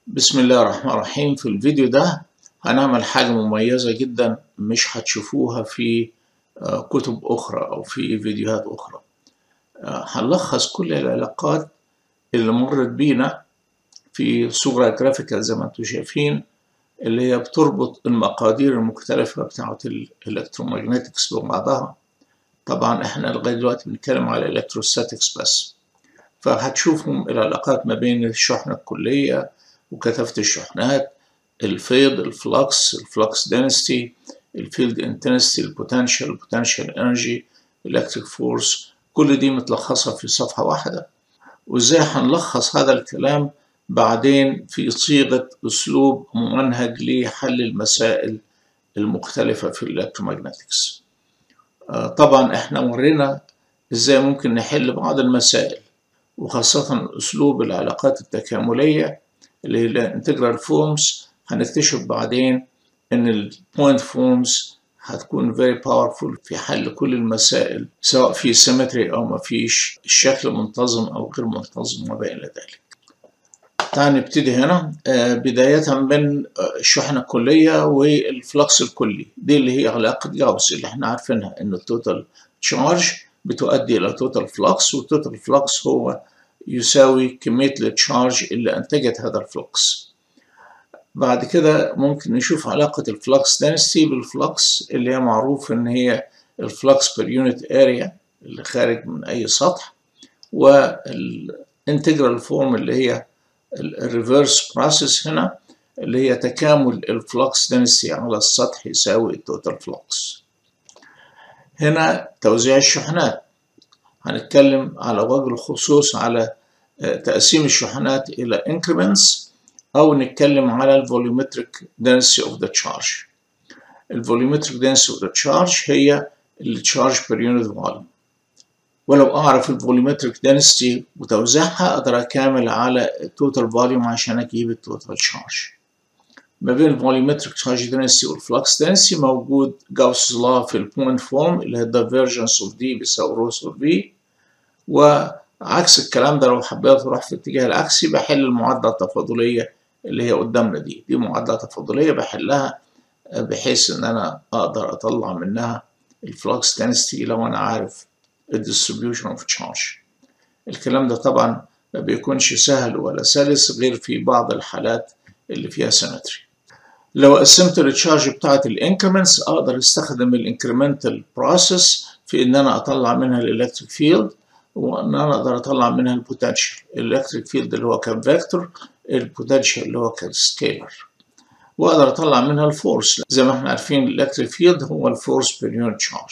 بسم الله الرحمن الرحيم في الفيديو ده هنعمل حاجة مميزة جدا مش هتشوفوها في كتب أخرى أو في فيديوهات أخرى هنلخص كل العلاقات اللي مرت بينا في صورة جرافيكال زي ما انتم شايفين اللي هي بتربط المقادير المختلفة بتاعة الإلكترومagنتكس ببعضها طبعا احنا لغاية دلوقتي بنتكلم على الإلكتروستاتكس بس فهتشوفوا العلاقات ما بين الشحنة الكلية وكثافة الشحنات الفيض الفلكس الفلكس density الفيلد intensity البوتنشال البوتنشال انرجي الكتريك فورس كل دي متلخصة في صفحة واحدة وازاي هنلخص هذا الكلام بعدين في صيغة أسلوب ممنهج لحل المسائل المختلفة في الإلكترومagنتكس طبعا احنا ورينا ازاي ممكن نحل بعض المسائل وخاصة أسلوب العلاقات التكاملية اللي هي الانتجرال فورمز هنكتشف بعدين إن البوينت فورمز هتكون very powerful في حل كل المسائل سواء في سيمتري أو ما فيش الشكل منتظم أو غير منتظم وما إلى ذلك. تعال نبتدي هنا بداية من الشحنة الكلية والفلكس الكلي دي اللي هي علاقة جاوس اللي احنا عارفينها إن التوتال تشارج بتؤدي إلى توتال فلكس والتوتال فلكس هو يساوي كمية التشارج اللي أنتجت هذا الفلكس بعد كده ممكن نشوف علاقة الفلكس density بالفلكس اللي هي معروف إن هي الفلكس per unit area اللي خارج من أي سطح والانتجرال فورم اللي هي الريفرس بروسيس هنا اللي هي تكامل الفلكس density على السطح يساوي التوتال فلكس هنا توزيع الشحنات هنتكلم على وجه الخصوص على تقسيم الشحنات إلى increments أو نتكلم على الفوليومتريك density of the charge الفوليومتريك density of the charge هي التشارج per unit volume ولو أعرف الفوليومتريك density وتوزيعها أقدر أكامل على التوتال فوليوم عشان أجيب التوتال تشارج ما بين الفوليومتريك تشارج density والفلكس density موجود جاوس لا في البوينت فورم اللي هي divergence of D بيساوي روس of V وعكس الكلام ده لو حبيت أروح في الاتجاه العكسي بحل المعادلة التفاضلية اللي هي قدامنا دي دي معادلة تفاضلية بحلها بحيث إن أنا أقدر أطلع منها الفلكس density لو أنا عارف الديستريبيوشن اوف تشارج الكلام ده طبعا ما بيكونش سهل ولا سلس غير في بعض الحالات اللي فيها سيمتري لو قسمت التشارج بتاعت الانكريمنتس اقدر استخدم الانكريمنتال بروسيس في ان انا اطلع منها الالكتريك فيلد وان انا اقدر اطلع منها البوتنشال الالكتريك فيلد اللي هو كان فيكتور البوتنشال اللي هو كان سكيلر واقدر اطلع منها الفورس زي ما احنا عارفين الالكتريك فيلد هو الفورس بير يونت تشارج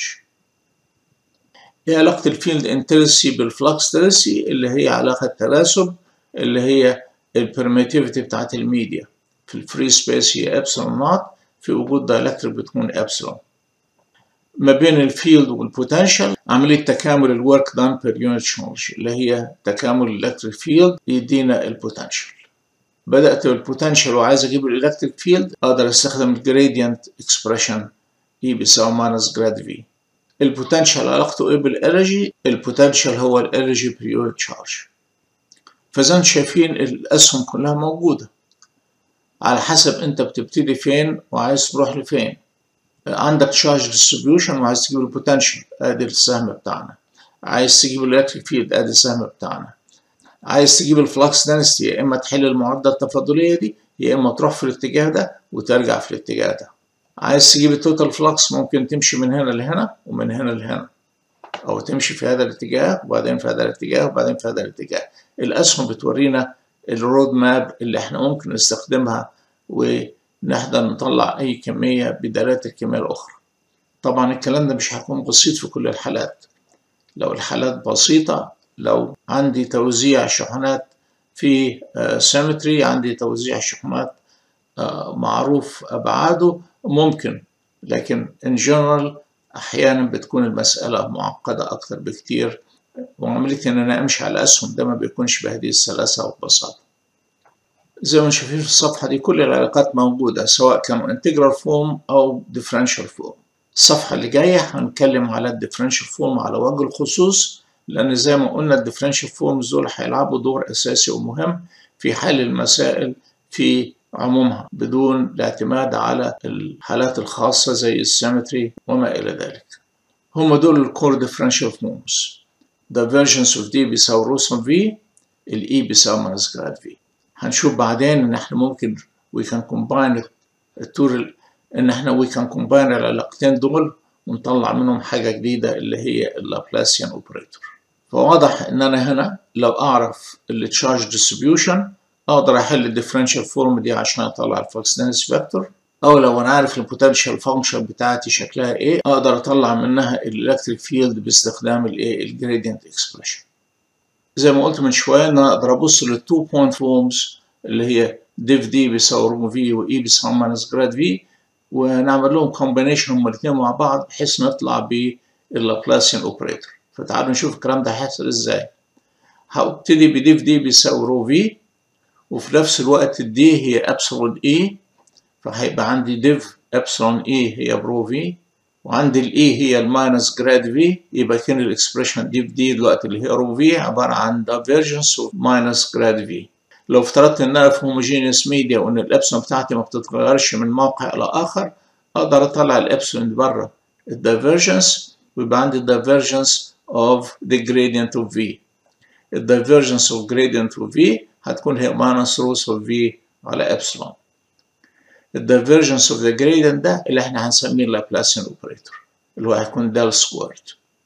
هي علاقة الفيلد انترسي بالفلكس ترسي اللي هي علاقة تناسب اللي هي البرميتيفيتي بتاعت الميديا في الفري سبيس هي ابسلون نوت في وجود دايلكتريك بتكون ابسلون ما بين الفيلد والبوتنشال عملية تكامل الورك دان بير يونت تشارج اللي هي تكامل الالكتريك فيلد يدينا البوتنشال بدأت بالبوتنشال وعايز اجيب الالكتريك فيلد اقدر استخدم الجريدينت اكسبريشن اي بيساوي ماينس جراد في البوتنشال علاقته ايه بالانرجي البوتنشال هو الانرجي بير يونت تشارج فزي انتم شايفين الاسهم كلها موجوده على حسب انت بتبتدي فين وعايز تروح لفين عندك تشارج ديستريبيوشن وعايز تجيب البوتنشال ادي السهم بتاعنا عايز تجيب الالكتريك فيلد ادي السهم بتاعنا عايز تجيب الفلكس دنسيتي يا اما تحل المعادله التفاضليه دي يا اما تروح في الاتجاه ده وترجع في الاتجاه ده عايز تجيب التوتال فلكس ممكن تمشي من هنا لهنا ومن هنا لهنا او تمشي في هذا الاتجاه وبعدين في هذا الاتجاه وبعدين في هذا الاتجاه الاسهم بتورينا الرود ماب اللي احنا ممكن نستخدمها ونقدر نطلع اي كمية بدلالات الكمية الاخرى طبعا الكلام ده مش هيكون بسيط في كل الحالات لو الحالات بسيطة لو عندي توزيع شحنات في سيمتري عندي توزيع شحنات معروف ابعاده ممكن لكن in general أحيانا بتكون المسألة معقدة أكتر بكتير وعملية إن أنا أمشي على أسهم ده ما بيكونش بهذه السلاسة والبساطة زي ما شايفين في الصفحة دي كل العلاقات موجودة سواء كانوا integral form أو differential form الصفحة اللي جاية هنتكلم على الديفرنشال فورم على وجه الخصوص لأن زي ما قلنا الديفرنشال فورمز دول هيلعبوا دور أساسي ومهم في حل المسائل في عمومها بدون الاعتماد على الحالات الخاصة زي السيمتري وما إلى ذلك هم دول الكور ديفرنشال فورمز divergence of D بيساوي روسم V ال E بيساوي minus grad V هنشوف بعدين إن إحنا ممكن we can combine التور إن إحنا we can combine العلاقتين دول ونطلع منهم حاجة جديدة اللي هي اللابلاسيان اوبريتور فواضح إن أنا هنا لو أعرف التشارج ديستريبيوشن اقدر احل الديفرنشال فورم دي عشان اطلع الفلكس دنسيتي فاكتور او لو انا عارف البوتنشال فانكشن بتاعتي شكلها ايه اقدر اطلع منها الالكتريك فيلد باستخدام الايه الجريدينت اكسبريشن زي ما قلت من شويه ان انا اقدر ابص للتو بوينت فورمز اللي هي ديف دي بيساوي روم في واي بيساوي ماينس جراد في ونعمل لهم كومبينيشن هما الاثنين مع بعض بحيث نطلع باللابلاسيان اوبريتور فتعالوا نشوف الكلام ده هيحصل ازاي هبتدي بديف دي بيساوي رو في وفي نفس الوقت الدي هي ابسلون اي فهيبقى عندي ديف ابسلون اي هي برو في وعندي الاي هي الماينس جراد في يبقى كان الاكسبريشن ديف دي دلوقتي اللي هي رو في عباره عن دايفرجنس ماينس جراد في لو افترضت ان انا في هوموجينيوس ميديا وان الابسلون بتاعتي ما بتتغيرش من موقع الى اخر اقدر اطلع الابسلون بره الدايفرجنس ويبقى عندي الدايفرجنس of the gradient of v الدايفرجنس of gradient of v هتكون هي minus روس of v على epsilon الدايفرجنس of the gradient ده اللي احنا هنسميه لابلاسيان اوبريتور اللي هو هيكون دال سكويرد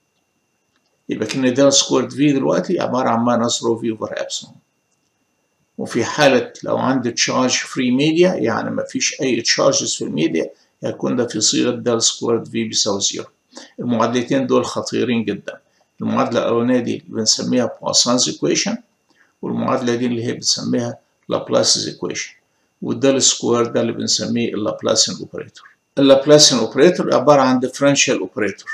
يبقى كان دال سكويرد في دلوقتي عبارة عن minus رو في over epsilon وفي حالة لو عندي تشارج فري ميديا يعني ما فيش أي تشارجز في الميديا هيكون ده في صيغة دال سكويرد في بيساوي زيرو المعادلتين دول خطيرين جدا المعادلة الأولانية دي بنسميها بواسانز equation والمعادلة دي اللي هي بنسميها لابلاسيز equation والدال سكوير ده اللي بنسميه اللابلاسيان اوبريتور اللابلاسيان اوبريتور عبارة عن ديفرنشال اوبريتور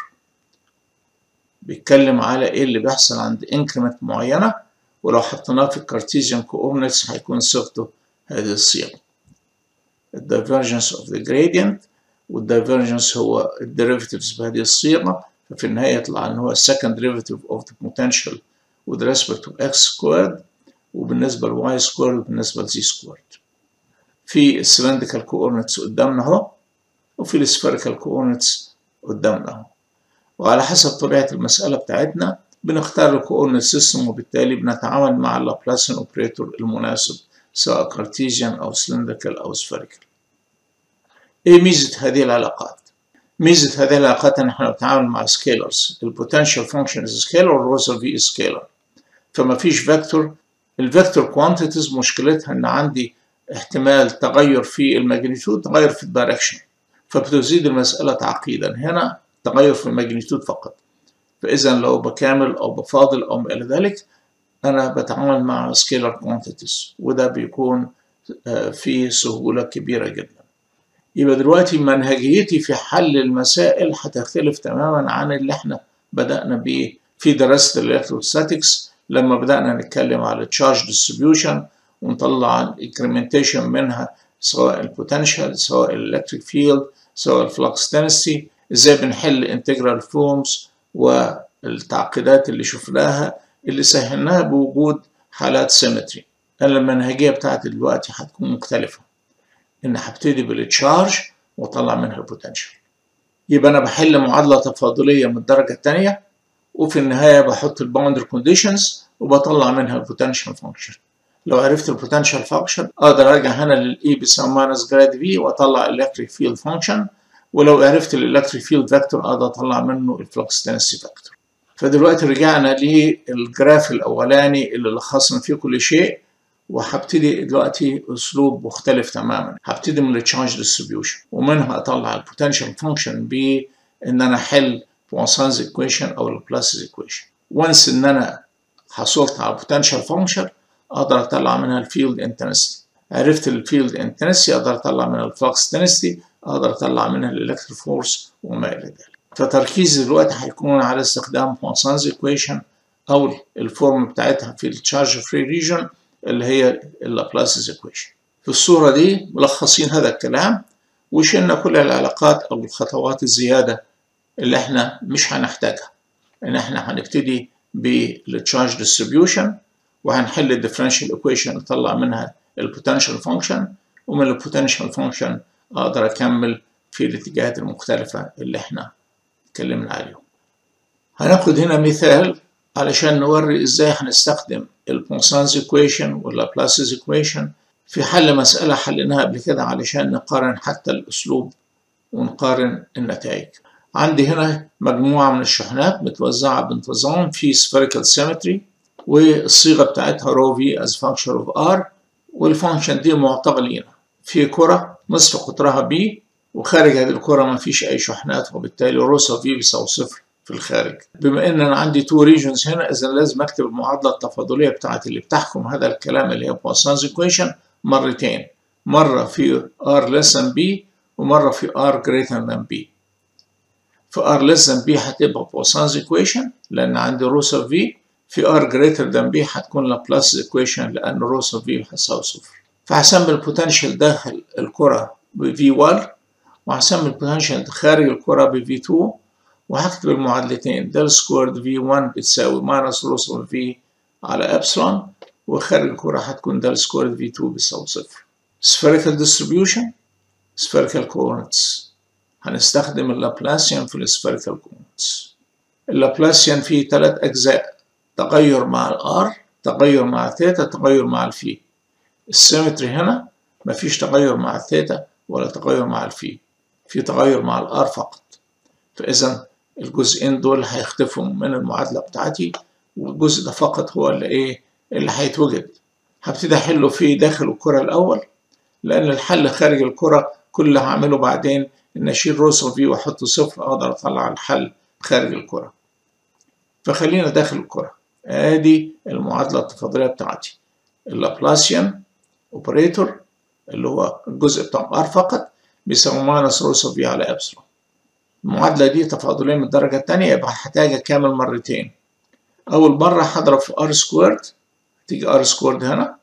بيتكلم على ايه اللي بيحصل عند انكريمنت معينة ولو حطيناه في الكارتيزيان كوردينتس هيكون صيغته هذه الصيغة الدايفرجنس اوف ذا gradient والدايفرجنس هو الديريفيتيفز بهذه الصيغة ففي النهاية يطلع ان هو second derivative of the potential with respect to x squared وبالنسبة ل y squared وبالنسبة ل z squared في السلندريكال كوردينتس قدامنا اهو وفي السفيريكال كوردينتس قدامنا اهو وعلى حسب طبيعة المسألة بتاعتنا بنختار الكوردينت سيستم وبالتالي بنتعامل مع اللابلاسيان اوبريتور المناسب سواء كارتيزيان او سلندريكال او سفيريكال ايه ميزة هذه العلاقات؟ ميزة هذه العلاقات ان احنا بنتعامل مع سكيلرز البوتنشال فانكشن سكيلر والروزر في سكيلر فما فيش فيكتور الفيكتور كوانتيتيز مشكلتها ان عندي احتمال تغير في الماجنتيود تغير في الدايركشن فبتزيد المسألة تعقيدا هنا تغير في الماجنتيود فقط فإذا لو بكامل أو بفاضل أو ما إلى ذلك أنا بتعامل مع سكيلر كوانتيتيز وده بيكون فيه سهولة كبيرة جدا يبقى دلوقتي منهجيتي في حل المسائل هتختلف تماما عن اللي احنا بدأنا بيه في دراسة الإلكتروستاتكس لما بدأنا نتكلم على التشارج ديستريبيوشن ونطلع الانكريمنتيشن منها سواء البوتنشال سواء الالكتريك فيلد سواء الفلكس دنسيتي ازاي بنحل انتجرال فورمز والتعقيدات اللي شفناها اللي سهلناها بوجود حالات سيمتري انا المنهجيه بتاعتي دلوقتي هتكون مختلفه ان هبتدي بالتشارج واطلع منها البوتنشال يبقى انا بحل معادله تفاضليه من الدرجه الثانيه وفي النهايه بحط الباوندر كونديشنز وبطلع منها البوتنشال فانكشن لو عرفت البوتنشال فانكشن اقدر ارجع هنا للاي بيساوي ماينس جراد في واطلع الالكتريك فيلد فانكشن ولو عرفت الالكتريك فيلد فاكتور اقدر اطلع منه الفلكس دنسيتي فاكتور فدلوقتي رجعنا للجراف الاولاني اللي لخصنا فيه كل شيء وهبتدي دلوقتي اسلوب مختلف تماما هبتدي من التشارج ديستريبيوشن ومنها اطلع البوتنشال فانكشن بان انا احل بوانسانز ايكويشن او البلاسز ايكويشن وانس ان انا حصلت على البوتنشال فانكشن اقدر اطلع منها الفيلد انتنسيتي عرفت الفيلد انتنسيتي اقدر اطلع منها الفلكس دنسيتي اقدر اطلع منها الالكتريك فورس وما الى ذلك فتركيزي دلوقتي هيكون على استخدام بوانسانز ايكويشن او الفورم بتاعتها في التشارج فري ريجن اللي هي اللابلاسيز ايكويشن في الصوره دي ملخصين هذا الكلام وشلنا كل العلاقات او الخطوات الزياده اللي احنا مش هنحتاجها ان احنا هنبتدي بالتشارج ديستريبيوشن وهنحل الديفرنشال ايكويشن نطلع منها البوتنشال فانكشن ومن البوتنشال فانكشن اقدر اكمل في الاتجاهات المختلفة اللي احنا اتكلمنا عليهم هناخد هنا مثال علشان نوري ازاي هنستخدم البونسانز ايكويشن واللابلاسيز ايكويشن في حل مسألة حليناها قبل كده علشان نقارن حتى الأسلوب ونقارن النتائج عندي هنا مجموعة من الشحنات متوزعة بانتظام في spherical symmetry والصيغة بتاعتها رو في as function of r والفانكشن دي معطى لينا في كرة نصف قطرها b وخارج هذه الكرة ما فيش أي شحنات وبالتالي روسا في بيساوي صفر في الخارج بما ان انا عندي تو ريجنز هنا اذا لازم اكتب المعادله التفاضليه بتاعتي اللي بتحكم هذا الكلام اللي هي بواسانز ايكويشن مرتين مره في r less than b ومره في r greater than b في r less than b هتبقى بواسانز ايكويشن لان عندي روسا في في r greater than b هتكون لابلاس ايكويشن لان روسا في هتساوي صفر فهسمي البوتنشال داخل الكره ب v1 وهسمي البوتنشال خارج الكره ب v2 وهكتب المعادلتين دال سكويرد في 1 بتساوي ماينس روس اوف في على ابسلون وخارج الكرة هتكون دال سكويرد في 2 بتساوي صفر. spherical distribution spherical coordinates هنستخدم اللابلاسيان في السفيريكال coordinates. اللابلاسيان فيه ثلاث أجزاء تغير مع الار تغير مع الثيتا تغير مع الفي. السيمتري هنا مفيش تغير مع الثيتا ولا تغير مع الفي. في تغير مع الار فقط. فإذا الجزئين دول هيختفوا من المعادلة بتاعتي والجزء ده فقط هو اللي ايه اللي هيتوجد هبتدي احله في داخل الكرة الأول لأن الحل خارج الكرة كل اللي هعمله بعدين إن أشيل روس في وأحط صفر أقدر أطلع الحل خارج الكرة فخلينا داخل الكرة آدي المعادلة التفاضلية بتاعتي اللابلاسيان أوبريتور اللي هو الجزء بتاع R فقط بيساوي ماينس روس في على إبسلون المعادلة دي تفاضلية من الدرجة التانية يبقى هحتاج أكمل مرتين أول مرة هضرب في R سكويرد تيجي R سكويرد هنا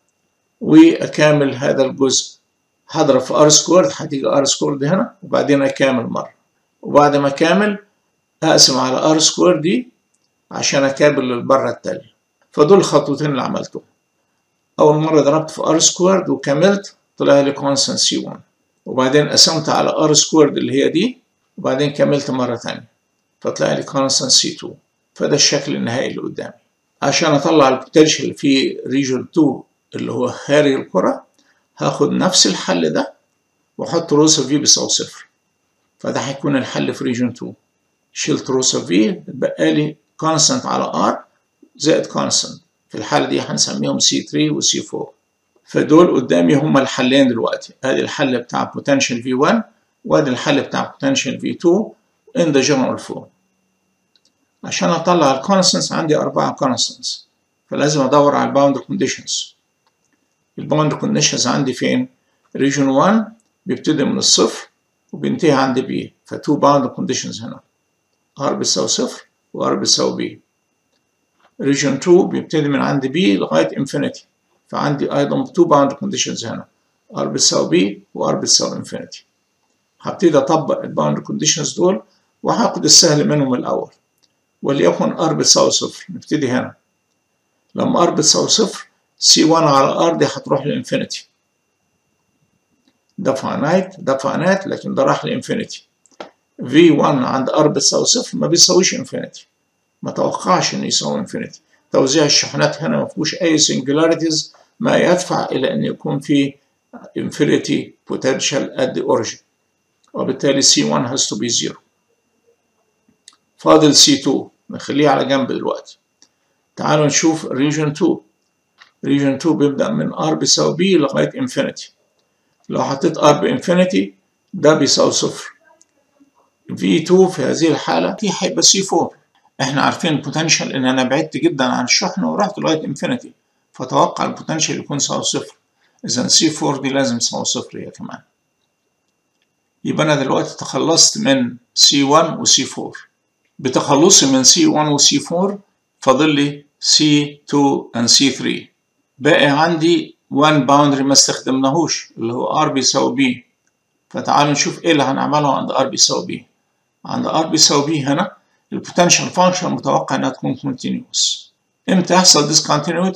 وأكامل هذا الجزء هضرب في R سكويرد هتيجي R سكويرد هنا وبعدين أكامل مرة وبعد ما أكامل أقسم على R سكويرد دي عشان أكامل للبرة التانية فدول الخطوتين اللي عملتهم أول مرة ضربت في R سكويرد وكملت طلع لي كونستانت سي 1 وبعدين قسمت على R سكويرد اللي هي دي وبعدين كملت مرة تانية فطلع لي كونستانت سي 2 فده الشكل النهائي اللي قدامي عشان اطلع البوتنشال في ريجن 2 اللي هو خارج الكرة هاخد نفس الحل ده واحط روسا في بيساوي صفر فده هيكون الحل في ريجن 2 شلت روسا في اتبقى لي كونستانت على ار زائد كونستانت في الحالة دي هنسميهم سي 3 وسي 4 فدول قدامي هما الحلين دلوقتي ادي الحل بتاع بوتنشال في 1 وادي الحل بتاع potential V2 in the general form عشان اطلع الكونستنس عندي اربعة كونستنس فلازم ادور على الباوند كونديشنز الباوند كونديشنز عندي فين region 1 بيبتدي من الصفر وبينتهي عند B ف 2 باوند كونديشنز هنا R بتساوي صفر و R بتساوي B region 2 بيبتدي من عند B لغاية infinity فعندي أيضا 2 باوند كونديشنز هنا R بتساوي B و R بتساوي infinity هبتدي اطبق الباوند كونديشنز دول وهاخد السهل منهم الاول وليكن ار بتساوي صفر نبتدي هنا لما ار بتساوي صفر سي 1 على ار دي هتروح لانفينيتي ده فاينايت ده فاينايت لكن ده راح لانفينيتي في 1 عند ار بتساوي صفر ما بيساويش انفينيتي ما توقعش انه يساوي انفينيتي توزيع الشحنات هنا ما فيهوش اي سنجولاريتيز ما يدفع الى ان يكون في infinity potential at the origin وبالتالي C1 has to be 0 فاضل C2 نخليه على جنب دلوقتي تعالوا نشوف region 2 region 2 بيبدأ من R بيساوي B لغاية infinity لو حطيت R بإنفينيتي ده بيساوي صفر V2 في هذه الحالة دي هيبقى C4 احنا عارفين البوتنشال ان انا بعدت جدا عن الشحن ورحت لغاية انفينيتي فتوقع البوتنشال يكون يساوي صفر اذا C4 دي لازم تساوي صفر هي كمان يبقى أنا دلوقتي تخلصت من C1 و C4 بتخلصي من C1 و C4 فاضل لي C2 and C3 باقي عندي 1 باوندري ما استخدمناهوش اللي هو R بيساوي B فتعالوا نشوف ايه اللي هنعمله عند R بيساوي B عند R بيساوي B هنا البوتنشال فانكشن متوقع انها تكون continuous امتى يحصل discontinuity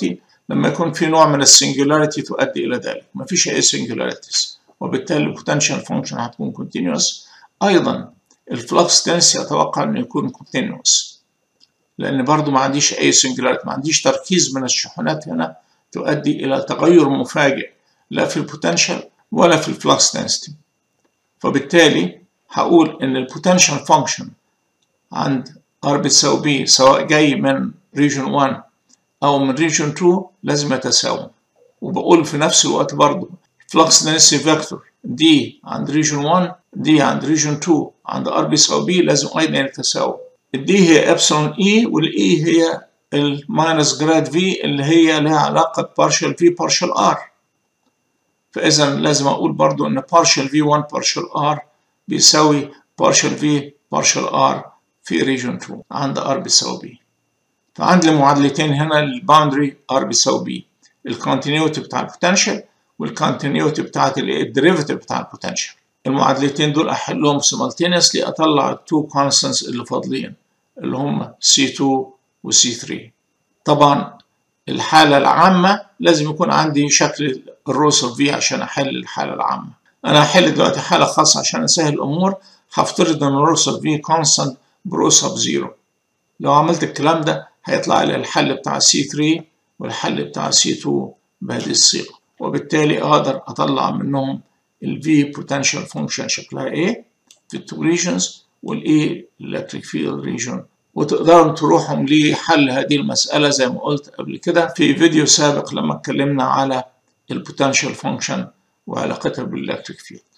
لما يكون في نوع من السنجولاريتي تؤدي الى ذلك مفيش اي سنجولاريتيز وبالتالي البوتنشال فانكشن هتكون كونتينوس ايضا الفلكس دنسي اتوقع انه يكون كونتينوس لان برضو ما عنديش اي سنجولاريتي ما عنديش تركيز من الشحنات هنا تؤدي الى تغير مفاجئ لا في البوتنشال ولا في الفلكس دنسيتي فبالتالي هقول ان البوتنشال فانكشن عند ار بتساوي بي سواء جاي من ريجن 1 او من ريجن 2 لازم يتساووا وبقول في نفس الوقت برضو فلكس دنسيتي فيكتور دي عند ريجن 1 دي عند ريجن 2 عند ار بيساوي بي لازم ايضا يتساووا الدي هي ابسلون اي والاي هي الماينس جراد في اللي هي لها علاقه بارشال في بارشال ار فاذا لازم اقول برضو ان بارشال في 1 بارشال ار بيساوي بارشال في بارشال ار في ريجن 2 عند ار بيساوي بي فعندي معادلتين هنا للباوندري ار بيساوي بي الكونتينيوتي بتاع البوتنشال والكونتينيوتي بتاعت الديريفيتيف بتاع البوتنشال المعادلتين دول احلهم سيمالتينيسلي اطلع التو كونستانتس اللي فاضلين اللي هم C2 و C3 طبعا الحالة العامة لازم يكون عندي شكل الروس اوف في عشان احل الحالة العامة انا هحل دلوقتي حالة خاصة عشان اسهل الامور هفترض ان الروس اوف في كونستانت بروس اوف زيرو لو عملت الكلام ده هيطلع لي الحل بتاع C3 والحل بتاع C2 بهذه الصيغة وبالتالي اقدر اطلع منهم ال V potential function شكلها ايه في التو regions وال E electric field region وتقدروا تروحوا لحل هذه المسألة زي ما قلت قبل كده في فيديو سابق لما اتكلمنا على البوتنشال فانكشن وعلاقتها بالإلكتريك فيلد